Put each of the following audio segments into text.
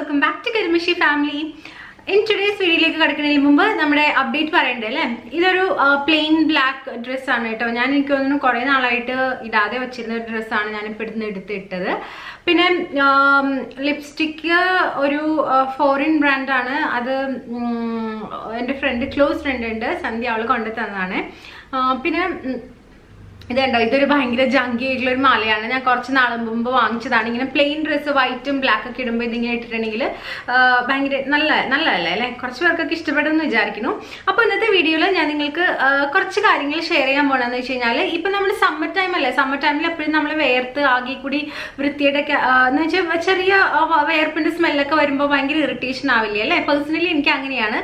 Welcome back to Karimashi family in today's വീഡിയോയിലേക്ക് കിടക്കുന്നതിന് മുമ്പ് നമ്മുടെ അപ്ഡേറ്റ് പറയണ്ടേ അല്ലേ ഇതൊരു പ്ലെയിൻ ബ്ലാക്ക് ഡ്രസ്സാണ് കേട്ടോ ഞാൻ എനിക്ക് തോന്നുന്നു കുറേ നാളായിട്ട് ഇടാതെ വെച്ചിരുന്ന ഒരു ഡ്രസ്സാണ് ഞാനിപ്പോൾ ഇടുന്ന് എടുത്തിട്ടത് പിന്നെ ലിപ്സ്റ്റിക്ക് ഒരു ഫോറിൻ ബ്രാൻഡാണ് അത് ഉം, എൻ്റെ ഫ്രണ്ട് ക്ലോസ് ഫ്രണ്ട് ഉണ്ട് സന്ധ്യ അവൾ കൊണ്ടു തന്നതാണ് ആ, പിന്നെ ഉം, ഇത് കണ്ടോ ഇതൊരു ഭയങ്കര ജങ്കി ആയിട്ടുള്ള ഒരു മാലയാണ് ഞാൻ കുറച്ച് നാൾ മുമ്പ് വാങ്ങിച്ചതാണ് ഇങ്ങനെ പ്ലെയിൻ ഡ്രസ്സ് വൈറ്റും ബ്ലാക്ക് ഒക്കെ ഇടുമ്പോൾ ഇതിങ്ങനെ ഇട്ടിട്ടുണ്ടെങ്കിൽ ആ, ഭയങ്കര നല്ല നല്ലതല്ലേ അല്ലേ കുറച്ച് പേർക്കൊക്കെ ഇഷ്ടപ്പെടുമെന്ന് വിചാരിക്കുന്നു അപ്പോൾ ഇന്നത്തെ വീഡിയോയിൽ ഞാൻ നിങ്ങൾക്ക് ആ, കുറച്ച് കാര്യങ്ങൾ ഷെയർ ചെയ്യാൻ പോകണമെന്ന് വെച്ച് കഴിഞ്ഞാൽ ഇപ്പം നമ്മൾ സമ്മർ ടൈം അല്ലേ സമ്മർ ടൈമിൽ എപ്പോഴും നമ്മൾ വേർത്ത് ആകെ കൂടി വൃത്തിയുടെ ഒക്കെ ആ, എന്ന് വെച്ചാൽ ചെറിയ ആ, വ- വേർപ്പിന്റെ സ്മെല്ലൊക്കെ വരുമ്പോൾ ഭയങ്കര ഇറിറ്റേഷൻ ആവില്ലേ അല്ലേ പേഴ്സണലി എനിക്ക് അങ്ങനെയാണ്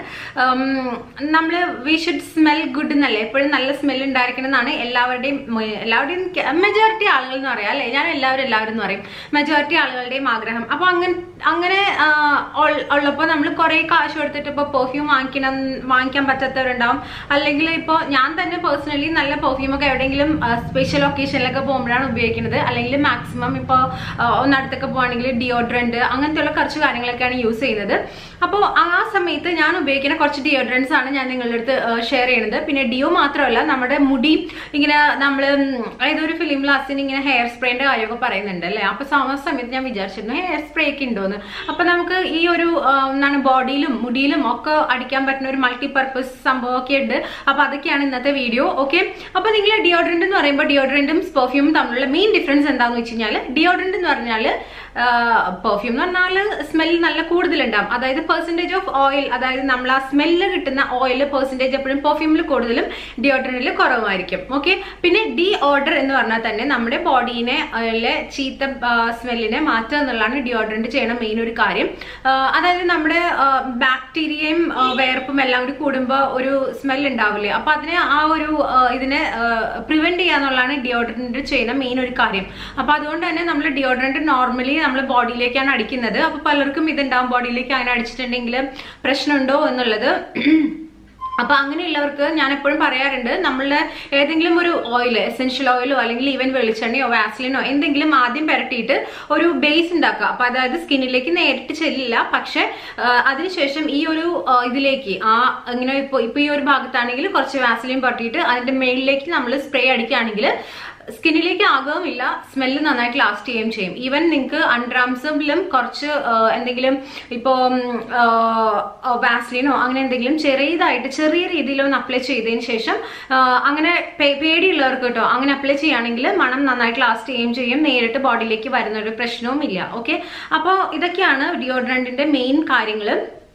നമ്മൾ വി ഷുഡ് സ്മെൽ ഗുഡ് എന്നല്ലേ എപ്പോഴും നല്ല സ്മെൽ ഉണ്ടായിരിക്കണം എന്നാണ് എല്ലാവരുടെയും മ- എല്ലാവരുടെയും മെജോറിറ്റി ആളുകൾ എന്ന് പറയാം അല്ലേ ഞാൻ എല്ലാവരും എല്ലാവരും എന്ന് പറയും മെജോറിറ്റി ആളുകളുടെയും ആഗ്രഹം അപ്പൊ അങ്ങനെ അങ്ങനെ ആ, ഉൾ- ഉള്ളപ്പോൾ നമ്മൾ കുറെ കാശ് കൊടുത്തിട്ട് ഇപ്പോൾ പെർഫ്യൂം വാങ്ങിക്കണം വാങ്ങിക്കാൻ പറ്റാത്തവരുണ്ടാവും അല്ലെങ്കിൽ ഇപ്പോൾ ഞാൻ തന്നെ പേഴ്സണലി നല്ല പെർഫ്യൂം ഒക്കെ എവിടെയെങ്കിലും സ്പെഷ്യൽ ഒക്കേഷനിലൊക്കെ പോകുമ്പോഴാണ് ഉപയോഗിക്കുന്നത് അല്ലെങ്കിൽ മാക്സിമം ഇപ്പോൾ ഒന്നടുത്തൊക്കെ പോകുകയാണെങ്കിൽ ഡിയോഡ്രന്റ് അങ്ങനത്തെയുള്ള കുറച്ച് കാര്യങ്ങളൊക്കെയാണ് യൂസ് ചെയ്യുന്നത് അപ്പോൾ ആ സമയത്ത് ഞാൻ ഉപയോഗിക്കുന്ന കുറച്ച് ഡിയോഡ്രൻസ് ആണ് ഞാൻ നിങ്ങളുടെ അടുത്ത് ഷെയർ ചെയ്യുന്നത് പിന്നെ ഡിയോ മാത്രമല്ല നമ്മുടെ മുടി ഇങ്ങനെ നമ്മൾ ഏതൊരു ഫിലിം ലാസ്റ്റിന് ഇങ്ങനെ ഹെയർ സ്പ്രേന്റെ കാര്യമൊക്കെ പറയുന്നുണ്ട് അല്ലേ അപ്പൊ ആ സമയത്ത് ഞാൻ വിചാരിച്ചിരുന്നു ഹെയർ സ്പ്രേ ഒക്കെ ഉണ്ടോന്ന് അപ്പൊ നമുക്ക് ഈ ഒരു ആ, എന്താണ് ബോഡിയിലും മുടിയിലും ഒക്കെ അടിക്കാൻ പറ്റുന്ന ഒരു മൾട്ടി പർപ്പസ് സംഭവമൊക്കെ ഉണ്ട് അപ്പൊ അതൊക്കെയാണ് ഇന്നത്തെ വീഡിയോ ഓക്കെ അപ്പൊ നിങ്ങൾ ഡിയോഡ്രന്റ് എന്ന് പറയുമ്പോൾ ഡിയോഡ്രന്റും പെർഫ്യൂമും തമ്മിലുള്ള മെയിൻ ഡിഫറൻസ് എന്താണെന്ന് വെച്ച് കഴിഞ്ഞാൽ ഡിയോഡ്രന്റ് എന്ന് പറഞ്ഞാൽ പെർഫ്യൂം എന്ന് പറഞ്ഞാൽ സ്മെൽ നല്ല കൂടുതലുണ്ടാവും അതായത് പെർസെൻറ്റേജ് ഓഫ് ഓയിൽ അതായത് നമ്മൾ ആ സ്മെല്ല് കിട്ടുന്ന ഓയിൽ പെർസെൻറ്റേജ് എപ്പോഴും പെർഫ്യൂമിൽ കൂടുതലും ഡിയോഡ്രന്റിൽ കുറവായിരിക്കും ഓക്കെ പിന്നെ ഡി ഓർഡർ എന്ന് പറഞ്ഞാൽ തന്നെ നമ്മുടെ ബോഡീനെ അതിലെ ചീത്ത സ്മെല്ലിനെ മാറ്റുക എന്നുള്ളതാണ് ഡിയോഡ്രന്റ് ചെയ്യണ മെയിൻ ഒരു കാര്യം ആ, അതായത് നമ്മുടെ ബാക്ടീരിയയും വേർപ്പും എല്ലാം കൂടി കൂടുമ്പോൾ ഒരു സ്മെൽ ഉണ്ടാവില്ലേ അപ്പൊ അതിനെ ആ ഒരു ആ, ഇതിനെ പ്രിവെന്റ് ചെയ്യാന്നുള്ളതാണ് ഡിയോഡ്രന്റ് ചെയ്യുന്ന മെയിൻ ഒരു കാര്യം അപ്പൊ അതുകൊണ്ട് തന്നെ നമ്മൾ ഡിയോഡ്രന്റ് നോർമലി നമ്മൾ ബോഡിയിലേക്കാണ് അടിക്കുന്നത് അപ്പൊ പലർക്കും ഇതുണ്ടാവും ബോഡിയിലേക്ക് അങ്ങനെ അടിച്ചിട്ടുണ്ടെങ്കിൽ പ്രശ്നമുണ്ടോ എന്നുള്ളത് അപ്പൊ അങ്ങനെയുള്ളവർക്ക് ഞാൻ എപ്പോഴും പറയാറുണ്ട് നമ്മളുടെ ഏതെങ്കിലും ഒരു ഓയിൽ എസെൻഷ്യൽ ഓയിലോ അല്ലെങ്കിൽ ഈവൻ വെളിച്ചെണ്ണയോ വാസ്ലിനോ എന്തെങ്കിലും ആദ്യം പുരട്ടിയിട്ട് ഒരു ബേസ് ഉണ്ടാക്കുക അപ്പൊ അതായത് സ്കിന്നിലേക്ക് നേരിട്ട് ചെല്ലില്ല പക്ഷെ ആ, അതിനുശേഷം ഈ ഒരു ആ, ഇതിലേക്ക് ആ ഇങ്ങനെ ഇപ്പൊ ഇപ്പൊ ഈ ഒരു ഭാഗത്താണെങ്കിൽ കുറച്ച് വാസ്ലിൻ പുരട്ടിയിട്ട് അതിന്റെ മേളിലേക്ക് നമ്മൾ സ്പ്രേ അടിക്കുകയാണെങ്കിൽ സ്കിന്നിലേക്ക് ആകുകയുമില്ല സ്മെല്ല് നന്നായിട്ട് ലാസ്റ്റ് ചെയ്യുകയും ചെയ്യും ഈവൻ നിങ്ങൾക്ക് അണ്ടർആംസിലും കുറച്ച് ആ, എന്തെങ്കിലും ഇപ്പോൾ വാസ്ലിനോ അങ്ങനെ എന്തെങ്കിലും ചെറിയതായിട്ട് ചെറിയ രീതിയിൽ ഒന്ന് അപ്ലൈ ചെയ്തതിന് ശേഷം ആ, അങ്ങനെ പേ- പേടിയുള്ളവർക്ക് കേട്ടോ അങ്ങനെ അപ്ലൈ ചെയ്യുകയാണെങ്കിൽ മണം നന്നായിട്ട് ലാസ്റ്റ് ചെയ്യുകയും ചെയ്യും നേരിട്ട് ബോഡിയിലേക്ക് വരുന്ന ഒരു പ്രശ്നവും ഇല്ല ഓക്കെ അപ്പോൾ ഇതൊക്കെയാണ് ഡിയോഡ്രന്റിന്റെ മെയിൻ കാര്യങ്ങൾ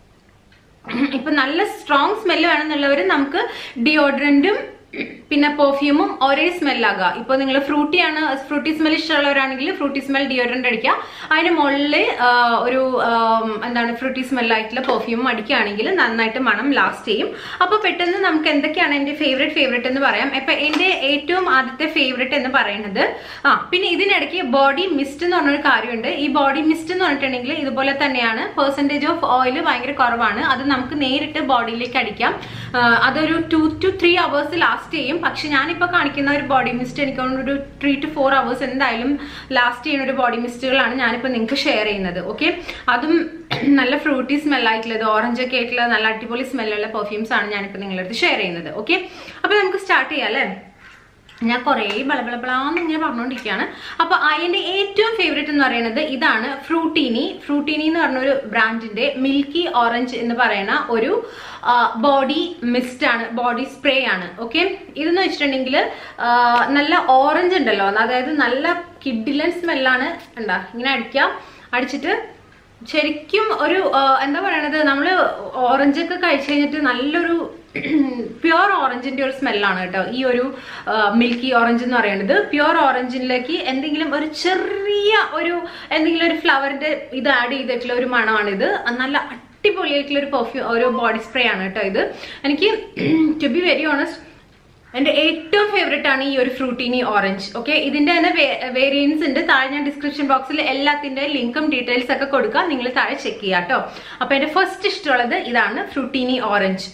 ഇപ്പൊ നല്ല സ്ട്രോങ് സ്മെല്ല് വേണമെന്നുള്ളവർ നമുക്ക് ഡിയോഡ്രന്റും പിന്നെ പെർഫ്യൂമും ഒരേ സ്മെല്ലാകുക ഇപ്പൊ നിങ്ങൾ ഫ്രൂട്ടി ആണ് ഫ്രൂട്ടി സ്മെൽ ഇഷ്ടമുള്ളവരാണെങ്കിൽ ഫ്രൂട്ടി സ്മെൽ ഡിയോഡ്രന്റ് അടിക്കുക അതിന് മുകളിൽ ഒരു ആം, എന്താണ് ഫ്രൂട്ടി സ്മെല്ലായിട്ടുള്ള പെർഫ്യൂം അടിക്കുകയാണെങ്കിൽ നന്നായിട്ട് മണം ലാസ്റ്റ് ചെയ്യും അപ്പൊ പെട്ടെന്ന് നമുക്ക് എന്തൊക്കെയാണ് എന്റെ ഫേവറേറ്റ് ഫേവറേറ്റ് എന്ന് പറയാം ഇപ്പൊ എന്റെ ഏറ്റവും ആദ്യത്തെ ഫേവറേറ്റ് എന്ന് പറയുന്നത് ആ പിന്നെ ഇതിനിടയ്ക്ക് ബോഡി മിസ്റ്റ് എന്ന് പറഞ്ഞൊരു കാര്യമുണ്ട് ഈ ബോഡി മിസ്റ്റ് എന്ന് പറഞ്ഞിട്ടുണ്ടെങ്കിൽ ഇതുപോലെ തന്നെയാണ് പെർസെൻറ്റേജ് ഓഫ് ഓയിൽ ഭയങ്കര കുറവാണ് അത് നമുക്ക് നേരിട്ട് ബോഡിയിലേക്ക് അടിക്കാം ആ, അതൊരു two two three hours last ചെയ്യും പക്ഷെ ഞാനിപ്പോൾ കാണിക്കുന്ന ഒരു ബോഡി മിസ്റ്റ് എനിക്ക് തോന്നുന്നു ഒരു ത്രീ ടു ഫോർ അവേഴ്സ് എന്തായാലും ലാസ്റ്റ് ചെയ്യുന്ന ഒരു ബോഡി മിസ്റ്റുകളാണ് ഞാനിപ്പോൾ നിങ്ങൾക്ക് ഷെയർ ചെയ്യുന്നത് ഓക്കെ അതും നല്ല ഫ്രൂട്ടി സ്മെല്ലായിട്ടുള്ളത് ഓറഞ്ച് ഒക്കെ ആയിട്ടുള്ള നല്ല അടിപൊളി സ്മെല്ലുള്ള പെർഫ്യൂംസ് ആണ് ഞാനിപ്പോൾ നിങ്ങളുടെ അടുത്ത് ഷെയർ ചെയ്യുന്നത് ഓക്കെ അപ്പോൾ നമുക്ക് സ്റ്റാർട്ട് ചെയ്യാം അല്ലേ ഞാൻ കുറേ ബളബളബളാന്ന് ഇങ്ങനെ പറഞ്ഞുകൊണ്ടിരിക്കുകയാണ് അപ്പൊ അതിന്റെ ഏറ്റവും ഫേവറേറ്റ് എന്ന് പറയുന്നത് ഇതാണ് ഫ്രൂട്ടീനി ഫ്രൂട്ടീനി എന്ന് പറഞ്ഞ ഒരു ബ്രാൻഡിന്റെ മിൽക്കി ഓറഞ്ച് എന്ന് പറയുന്ന ഒരു ബോഡി മിസ്റ്റ് ആണ് ബോഡി സ്പ്രേ ആണ് ഓക്കെ ഇതെന്ന് വെച്ചിട്ടുണ്ടെങ്കിൽ നല്ല ഓറഞ്ച് ഉണ്ടല്ലോ അതായത് നല്ല കിഡിലൻ സ്മെല്ലാണ് ഉണ്ടാ ഇങ്ങനെ അടിക്കാം അടിച്ചിട്ട് ശരിക്കും ഒരു ആ, എന്താ പറയണത് നമ്മൾ ഓറഞ്ച് ഒക്കെ കഴിച്ചു കഴിഞ്ഞിട്ട് നല്ലൊരു പ്യുവർ ഓറഞ്ചിന്റെ ഒരു സ്മെല്ലാണ് കേട്ടോ ഈ ഒരു മിൽക്കി ഓറഞ്ച് എന്ന് പറയുന്നത് പ്യുവർ ഓറഞ്ചിലേക്ക് എന്തെങ്കിലും ഒരു ചെറിയ ഒരു എന്തെങ്കിലും ഒരു ഫ്ലവറിന്റെ ഇത് ആഡ് ചെയ്തിട്ടുള്ള ഒരു മണമാണിത് നല്ല അടിപൊളിയായിട്ടുള്ള ഒരു പെർഫ്യൂം ഒരു ബോഡി സ്പ്രേ ആണ് കേട്ടോ ഇത് എനിക്ക് ടു ബി വെരി ഓണസ്റ്റ് എന്റെ ഏറ്റവും ഫേവറേറ്റ് ആണ് ഈ ഒരു ഫ്രൂട്ടീനി ഓറഞ്ച് ഓക്കെ ഇതിന്റെ തന്നെ വേരിയൻസ് ഉണ്ട് താഴെ ഞാൻ ഡിസ്ക്രിപ്ഷൻ ബോക്സിൽ എല്ലാത്തിന്റെ ലിങ്കും ഡീറ്റെയിൽസ് ഒക്കെ കൊടുക്കാം നിങ്ങൾ താഴെ ചെക്ക് ചെയ്യാം കേട്ടോ അപ്പൊ എന്റെ ഫസ്റ്റ് ഇഷ്ടമുള്ളത് ഇതാണ് ഫ്രൂട്ടീനി ഓറഞ്ച്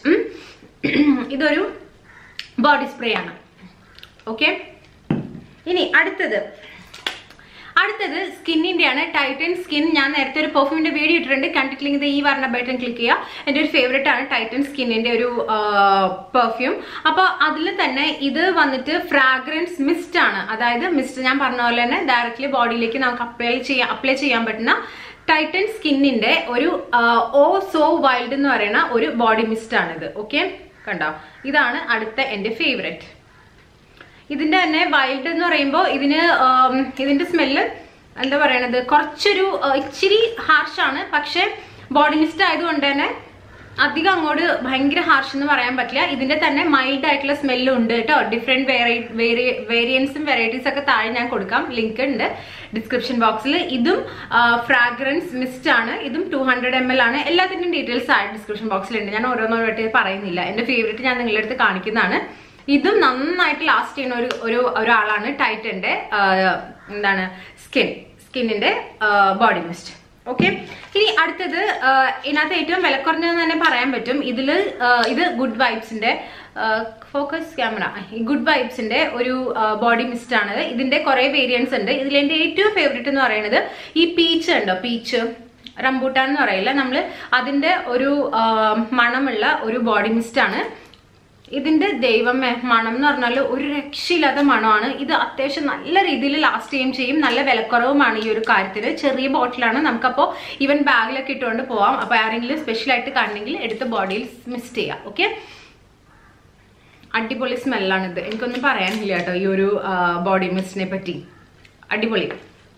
ഇതൊരു ബോഡി സ്പ്രേ ആണ് ഓക്കെ ഇനി അടുത്തത് അടുത്തത് സ്കിന്നിന്റെ ആണ് ടൈറ്റൻ സ്കിൻ ഞാൻ നേരത്തെ ഒരു പെർഫ്യൂമിന്റെ വീഡിയോ ഇട്ടിട്ടുണ്ട് കണ്ടിട്ടില്ലെങ്കിൽ ഈ പറഞ്ഞ ബട്ടൺ ക്ലിക്ക് ചെയ്യുക എൻ്റെ ഒരു ഫേവറേറ്റ് ആണ് ടൈറ്റൻ സ്കിന്നിന്റെ ഒരു പെർഫ്യൂം അപ്പോൾ അതിൽ തന്നെ ഇത് വന്നിട്ട് ഫ്രാഗ്രൻസ് മിസ്റ്റ് ആണ് അതായത് മിസ്റ്റ് ഞാൻ പറഞ്ഞ പോലെ തന്നെ ഡയറക്റ്റ്ലി ബോഡിയിലേക്ക് നമുക്ക് അപ്ലൈ ചെയ്യാൻ അപ്ലൈ ചെയ്യാൻ പറ്റുന്ന ടൈറ്റൻ സ്കിന്നിന്റെ ഒരു ഓ സോ വൈൽഡ് എന്ന് പറയുന്ന ഒരു ബോഡി മിസ്റ്റ് ആണിത് ഓക്കെ കണ്ടോ ഇതാണ് അടുത്ത എൻ്റെ ഫേവറേറ്റ് ഇതിന്റെ തന്നെ വൈൽഡ് എന്ന് പറയുമ്പോൾ ഇതിന് ആം, ഇതിന്റെ സ്മെല്ല് എന്താ പറയണത് കുറച്ചൊരു ആ, ഇച്ചിരി ഹാർഷാണ് പക്ഷെ ബോഡി മിസ്റ്റ് ആയതുകൊണ്ട് തന്നെ അധികം അങ്ങോട്ട് ഭയങ്കര ഹാർഷ് എന്ന് പറയാൻ പറ്റില്ല ഇതിന്റെ തന്നെ മൈൽഡ് ആയിട്ടുള്ള സ്മെല്ലും ഉണ്ട് കേട്ടോ ഡിഫറെന്റ് വേരിയൻസും വെറൈറ്റീസ് ഒക്കെ താഴെ ഞാൻ കൊടുക്കാം ലിങ്ക് ഉണ്ട് ഡിസ്ക്രിപ്ഷൻ ബോക്സിൽ ഇതും ഫ്രാഗ്രൻസ് മിസ്റ്റ് ആണ് ഇതും ടു ഹൺഡ്രഡ് എം എൽ ആണ് എല്ലാത്തിന്റെയും ഡീറ്റെയിൽസ് ആയിട്ട് ഡിസ്ക്രിപ്ഷൻ ബോക്സിലുണ്ട് ഞാൻ ഓരോന്നോരോട്ട് പറയുന്നില്ല എന്റെ ഫേവറേറ്റ് ഞാൻ നിങ്ങളുടെ അടുത്ത് കാണിക്കുന്നതാണ് ഇതും നന്നായിട്ട് ലാസ്റ്റ് ചെയ്യുന്ന ഒരു ഒരു ഒരാളാണ് ടൈറ്റന്റെ എന്താണ് സ്കിൻ സ്കിന്നിന്റെ ബോഡി മിസ്റ്റ് ഓക്കെ ഇനി അടുത്തത് ആ, ഇതിനകത്ത് ഏറ്റവും വിലക്കുറഞ്ഞതെന്ന് തന്നെ പറയാൻ പറ്റും ഇതില് ആ, ഇത് ഗുഡ് വൈബ്സിന്റെ ഫോക്കസ് ക്യാമറ ഗുഡ് വൈബ്സിന്റെ ഒരു ബോഡി മിസ്റ്റ് ആണ് ഇതിന്റെ കുറെ വേരിയൻസ് ഉണ്ട് ഇതിൽ എന്റെ ഏറ്റവും ഫേവറേറ്റ് എന്ന് പറയുന്നത് ഈ പീച്ച് ഉണ്ടോ പീച്ച് റംബൂട്ടാൻ എന്ന് പറയില്ല നമ്മൾ അതിന്റെ ഒരു ആ, മണമുള്ള ഒരു ബോഡി മിസ്റ്റ് ആണ് ഇതിന്റെ ദൈവമേ മണം എന്ന് പറഞ്ഞാൽ ഒരു രക്ഷയില്ലാത്ത മണമാണ് ഇത് അത്യാവശ്യം നല്ല രീതിയിൽ ലാസ്റ്റ് ചെയ്യുകയും ചെയ്യും നല്ല വിലക്കുറവുമാണ് ഈ ഒരു കാര്യത്തിന് ചെറിയ ബോട്ടിലാണ് നമുക്കപ്പോൾ ഈവൻ ബാഗിലൊക്കെ ഇട്ടുകൊണ്ട് പോവാം അപ്പോൾ ആരെങ്കിലും സ്പെഷ്യൽ ആയിട്ട് കണ്ടെങ്കിൽ എടുത്ത് ബോഡിയിൽ മിസ്റ്റ് ചെയ്യാം ഓക്കെ അടിപൊളി സ്മെല്ലാണിത് എനിക്കൊന്നും പറയാനില്ല കേട്ടോ ഈ ഒരു ബോഡി മിസ്റ്റിനെ പറ്റി അടിപൊളി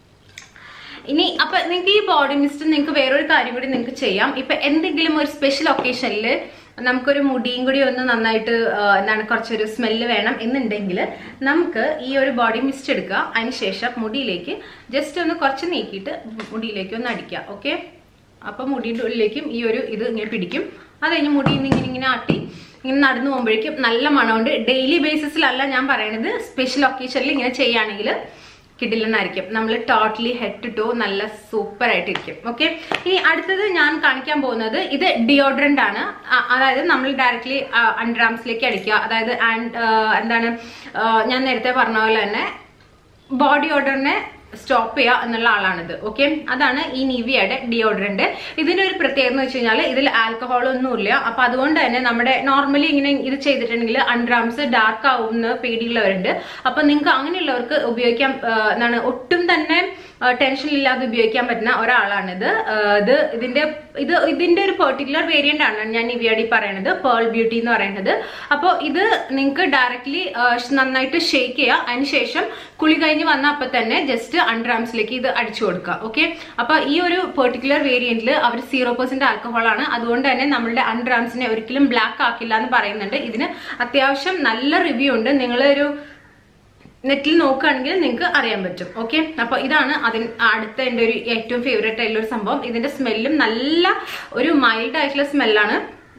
ഇനി അപ്പൊ നിങ്ങൾക്ക് ഈ ബോഡി മിസ്റ്റ് നിങ്ങൾക്ക് വേറൊരു കാര്യം കൂടി നിങ്ങൾക്ക് ചെയ്യാം ഇപ്പൊ എന്തെങ്കിലും ഒരു സ്പെഷ്യൽ ഒക്കേഷനിൽ നമുക്കൊരു മുടിയും കൂടി ഒന്ന് നന്നായിട്ട് ആ, എന്താണ് കുറച്ചൊരു സ്മെല്ല് വേണം എന്നുണ്ടെങ്കിൽ നമുക്ക് ഈ ഒരു ബോഡി മിസ്റ്റ് എടുക്കുക അതിനുശേഷം മുടിയിലേക്ക് ജസ്റ്റ് ഒന്ന് കുറച്ച് നീക്കിയിട്ട് മുടിയിലേക്ക് ഒന്ന് അടിക്കുക ഓക്കെ അപ്പൊ മുടിയുടെ ഉള്ളിലേക്കും ഈ ഒരു ഇത് ഇങ്ങനെ പിടിക്കും അത് കഴിഞ്ഞ് മുടിയിൽ നിന്ന് ഇങ്ങനെ ഇങ്ങനെ ആട്ടി ഇങ്ങനെ നടന്നു പോകുമ്പോഴേക്കും നല്ല മണമുണ്ട് ഡെയിലി ബേസിസിലല്ല ഞാൻ പറയണത് സ്പെഷ്യൽ ഒക്കേഷനിൽ ഇങ്ങനെ ചെയ്യുകയാണെങ്കിൽ കിടിലനായിരിക്കും നമ്മൾ ടോട്ടലി ഹെഡ് ടു ടോ നല്ല സൂപ്പർ ആയിട്ടിരിക്കും ഓക്കെ ഇനി അടുത്തത് ഞാൻ കാണിക്കാൻ പോകുന്നത് ഇത് ഡിയോഡ്രന്റ് ആണ് അ- അതായത് നമ്മൾ ഡയറക്ട്ലി അണ്ടർആംസിലേക്ക് അടിക്കുക അതായത് ആൻഡ് എന്താണ് ആ, ഞാൻ നേരത്തെ പറഞ്ഞ പോലെ തന്നെ ബോഡി ഓർഡറിനെ സ്റ്റോപ്പ് ചെയ്യുക എന്നുള്ള ആളാണിത് ഓക്കെ അതാണ് ഈ നിവിയയുടെ ഡിയോഡ്രന്റ് ഇതിന്റെ ഒരു പ്രത്യേകത എന്ന് വെച്ച് കഴിഞ്ഞാൽ ഇതിൽ ആൽക്കഹോൾ ഒന്നുമില്ല അപ്പൊ അതുകൊണ്ട് തന്നെ നമ്മുടെ നോർമലി ഇങ്ങനെ ഇത് ചെയ്തിട്ടുണ്ടെങ്കിൽ അണ്ടർആംസ് ഡാർക്ക് ആവുന്ന പേടിയുള്ളവരുണ്ട് അപ്പൊ നിങ്ങൾക്ക് അങ്ങനെയുള്ളവർക്ക് ഉപയോഗിക്കാൻ ആ, എന്താണ് ഒട്ടും തന്നെ ടെൻഷൻ ഇല്ലാതെ ഉപയോഗിക്കാൻ പറ്റുന്ന ഒരാളാണിത് ആ, ഇത് ഇതിന്റെ ഇത് ഇതിന്റെ ഒരു പെർട്ടിക്കുലർ വേരിയന്റ് ആണ് ഞാൻ നിവിയടി പറയണത് പേൾ ബ്യൂട്ടി എന്ന് പറയുന്നത് അപ്പോൾ ഇത് നിങ്ങൾക്ക് ഡയറക്ട്ലി നന്നായിട്ട് ഷേക്ക് ചെയ്യുക അതിനുശേഷം കുളി കഴിഞ്ഞ് വന്ന അപ്പൊ തന്നെ ജസ്റ്റ് അണ്ടർ ആംസിലേക്ക് ഇത് അടിച്ചു കൊടുക്കുക ഓക്കെ അപ്പൊ ഈ ഒരു പെർട്ടിക്കുലർ വേരിയന്റിൽ അവർ സീറോ പെർസെന്റ് ആൽക്കഹോൾ ആണ് അതുകൊണ്ട് തന്നെ നമ്മളുടെ അണ്ടർ ആംസിനെ ഒരിക്കലും ബ്ലാക്ക് ആക്കില്ല എന്ന് പറയുന്നുണ്ട് ഇതിന് അത്യാവശ്യം നല്ല റിവ്യൂ ഉണ്ട് നിങ്ങളൊരു നെറ്റിൽ നോക്കുകയാണെങ്കിൽ നിങ്ങൾക്ക് അറിയാൻ പറ്റും ഓക്കെ അപ്പൊ ഇതാണ് അതിന് അടുത്ത എൻ്റെ ഒരു ഏറ്റവും ഫേവറേറ്റ് ആയിട്ടുള്ള ഒരു സംഭവം ഇതിന്റെ സ്മെല്ലും നല്ല ഒരു മൈൽഡ് ആയിട്ടുള്ള സ്മെല്ലാണ്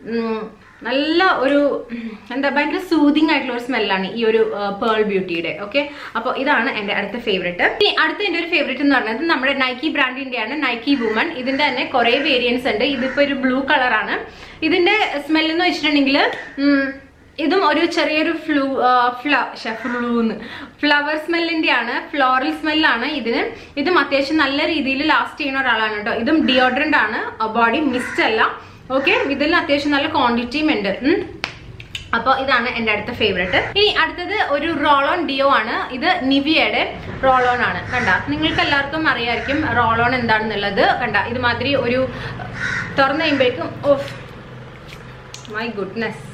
നല്ല ഒരു ഉം, എന്താ ഭയങ്കര സൂതിങ് ആയിട്ടുള്ള ഒരു സ്മെല്ലാണ് ഈ ഒരു പേൾ ബ്യൂട്ടിയുടെ ഓക്കെ അപ്പോൾ ഇതാണ് എൻ്റെ അടുത്ത ഫേവറേറ്റ് ഇനി അടുത്ത എൻ്റെ ഒരു ഫേവറേറ്റ് എന്ന് പറയുന്നത് നമ്മുടെ നൈക്കി ബ്രാൻഡിന്റെയാണ് നൈക്കി വുമൺ ഇതിന്റെ തന്നെ കുറേ വേരിയൻസ് ഉണ്ട് ഇതിപ്പോ ഒരു ബ്ലൂ കളറാണ് ഇതിന്റെ സ്മെൽ എന്ന് വെച്ചിട്ടുണ്ടെങ്കിൽ ഇതും ഒരു ചെറിയൊരു ഫ്ലൂ ഫ്ലൂന്ന് ഫ്ലവർ സ്മെല്ലിന്റെ ആണ് ഫ്ലോറൽ സ്മെല്ലാണ് ഇതിന് ഇതും അത്യാവശ്യം നല്ല രീതിയിൽ ലാസ്റ്റ് ചെയ്യുന്ന ഒരാളാണ് കേട്ടോ ഇതും ഡിയോഡ്രന്റ് ആണ് ബോഡി മിസ്റ്റ് അല്ല ഓക്കെ ഇതിൽ അത്യാവശ്യം നല്ല ക്വാണ്ടിറ്റിയും ഉണ്ട് ഉം. അപ്പോൾ ഇതാണ് എൻ്റെ അടുത്ത ഫേവറേറ്റ് ഇനി അടുത്തത് ഒരു റോളോൺ ഡിയോ ആണ് ഇത് നിവിയയുടെ റോളോൺ ആണ് കണ്ട നിങ്ങൾക്ക് എല്ലാവർക്കും അറിയായിരിക്കും റോളോൺ എന്താണെന്നുള്ളത് കണ്ട ഇതുമാതിരി ഒരു തുറന്നു കഴിയുമ്പോഴേക്കും ഓഫ് മൈ ഗുഡ്നെസ്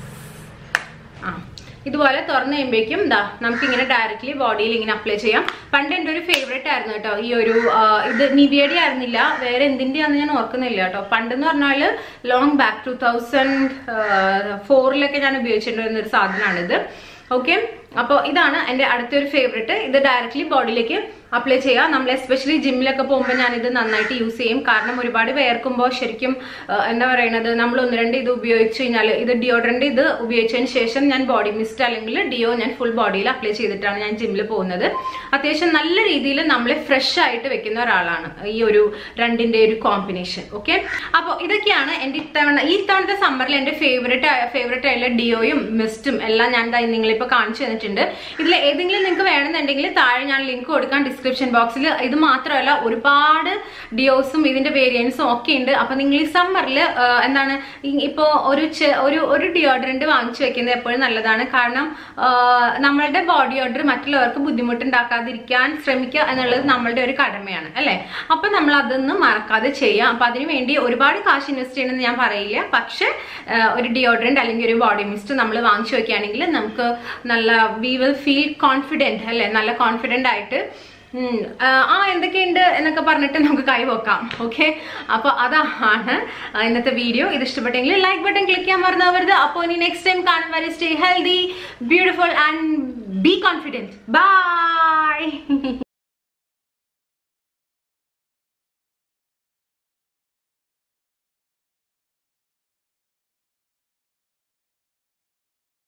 ആ ഇതുപോലെ തുറന്നു കഴിയുമ്പോഴേക്കും ഇതാ നമുക്ക് ഇങ്ങനെ ഡയറക്റ്റ്ലി ബോഡിയിൽ ഇങ്ങനെ അപ്ലൈ ചെയ്യാം പണ്ട് എൻ്റെ ഒരു ഫേവറേറ്റ് ആയിരുന്നു കേട്ടോ ഈ ഒരു ആ, ഇത് നിവിയയുടെ ആയിരുന്നില്ല വേറെ എന്തിൻ്റെയാന്ന് ഞാൻ ഓർക്കുന്നില്ല കേട്ടോ പണ്ടെന്ന് പറഞ്ഞാൽ ലോങ് ബാക്ക് ടു തൗസൻഡ് ഫോറിലൊക്കെ ഞാൻ ഉപയോഗിച്ചിട്ടുണ്ടായിരുന്ന ഒരു സാധനമാണിത് ഓക്കെ അപ്പോൾ ഇതാണ് എൻ്റെ അടുത്തൊരു ഫേവറേറ്റ് ഇത് ഡയറക്റ്റ്ലി ബോഡിയിലേക്ക് അപ്ലൈ ചെയ്യുക നമ്മൾ എസ്പെഷ്യലി ജിമ്മിലൊക്കെ പോകുമ്പോൾ ഞാനിത് നന്നായിട്ട് യൂസ് ചെയ്യും കാരണം ഒരുപാട് വേർക്കുമ്പോൾ ശരിക്കും ആ, എന്താ പറയുന്നത് നമ്മൾ ഒന്ന് രണ്ട് ഇത് ഉപയോഗിച്ച് കഴിഞ്ഞാൽ ഇത് ഡിയോഡ്രൻ്റ് ഇത് ഉപയോഗിച്ചതിന് ശേഷം ഞാൻ ബോഡി മിസ്റ്റ് അല്ലെങ്കിൽ ഡിയോ ഞാൻ ഫുൾ ബോഡിയിൽ അപ്ലൈ ചെയ്തിട്ടാണ് ഞാൻ ജിമ്മിൽ പോകുന്നത് അത്യാവശ്യം നല്ല രീതിയിൽ നമ്മളെ ഫ്രഷ് ആയിട്ട് വെക്കുന്ന ഒരാളാണ് ഈ ഒരു രണ്ടിന്റെ ഒരു കോമ്പിനേഷൻ ഓക്കെ അപ്പോൾ ഇതൊക്കെയാണ് എൻ്റെ ഇത്തവണ ഈ തവണത്തെ സമ്മറിൽ എൻ്റെ ഫേവറേറ്റ് ഫേവറേറ്റ് ആയിട്ടുള്ള ഡിയോയും മിസ്റ്റും എല്ലാം ഞാൻ ദാ നിങ്ങളിപ്പോൾ കാണിച്ചു തന്നിട്ടുണ്ട് ഇതിൽ ഏതെങ്കിലും നിങ്ങൾക്ക് വേണമെന്നുണ്ടെങ്കിൽ താഴെ ഞാൻ ലിങ്ക് കൊടുക്കാൻ ഡിസ്ക്രിപ്ഷൻ ബോക്സിൽ ഇത് മാത്രമല്ല ഒരുപാട് ഡിയോസും ഇതിന്റെ വേരിയൻസും ഒക്കെ ഉണ്ട് അപ്പൊ നിങ്ങൾ ഈ സമ്മറിൽ എന്താണ് ഈ- ഇപ്പോ ഒരു ചെ- ഒരു ഒരു ഡിയോഡറന്റ് വാങ്ങിച്ചു വെക്കുന്നത് എപ്പോഴും നല്ലതാണ് കാരണം ആ, നമ്മളുടെ ബോഡി ഓർഡർ മറ്റുള്ളവർക്ക് ബുദ്ധിമുട്ടുണ്ടാക്കാതിരിക്കാൻ ശ്രമിക്കുക എന്നുള്ളത് നമ്മളുടെ ഒരു കടമയാണ് അല്ലെ അപ്പൊ നമ്മൾ അതൊന്നും മറക്കാതെ ചെയ്യാം അപ്പൊ അതിനു വേണ്ടി ഒരുപാട് കാശ് ഇൻവെസ്റ്റ് ചെയ്യണമെന്ന് ഞാൻ പറയില്ല പക്ഷെ ആ, ഒരു ഡിയോഡറന്റ് അല്ലെങ്കിൽ ഒരു ബോഡി മിസ്റ്റ് നമ്മൾ വാങ്ങിച്ചു വെക്കുകയാണെങ്കിൽ നമുക്ക് നല്ല വി വിൽ ഫീൽ കോൺഫിഡൻറ്റ് അല്ലെ നല്ല കോൺഫിഡന്റ് ആയിട്ട് ഉം, ആ ആ, എന്തൊക്കെയുണ്ട് എന്നൊക്കെ പറഞ്ഞിട്ട് നമുക്ക് കൈവക്കാം ഓക്കെ അപ്പോൾ അതാണ് ആ, ഇന്നത്തെ വീഡിയോ ഇത് ഇഷ്ടപ്പെട്ടെങ്കിൽ ലൈക്ക് ബട്ടൺ ക്ലിക്ക് ചെയ്യാൻ മറന്നാവരുത് അപ്പോൾ ഇനി നെക്സ്റ്റ് ടൈം കാണും വരെ stay healthy beautiful and be confident by